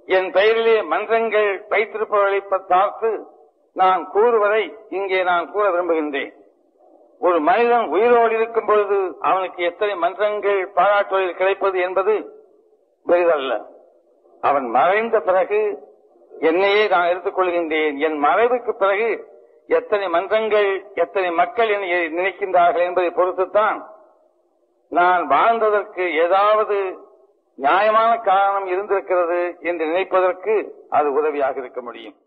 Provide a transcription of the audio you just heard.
என் பெயரிலே மன்றங்கள் வைத்திருப்பவர்களை பார்த்து நான் கூறுவதை இங்கே நான் கூற விரும்புகின்றேன் ஒரு மனிதன் உயிரோடு இருக்கும் பொழுது அவனுக்கு எத்தனை மன்றங்கள் பாராட்டுவதில் கிடைப்பது என்பது பெரிதல்ல அவன் மறைந்த பிறகு என்னையே நான் எடுத்துக்கொள்கின்றேன் என் மறைவுக்கு பிறகு எத்தனை மன்றங்கள் எத்தனை மக்கள் என்னை நினைக்கின்றார்கள் என்பதை பொறுத்துத்தான் நான் வாழ்ந்ததற்கு ஏதாவது நியாயமான காரணம் இருந்திருக்கிறது என்று நினைப்பதற்கு அது உதவியாக இருக்க முடியும்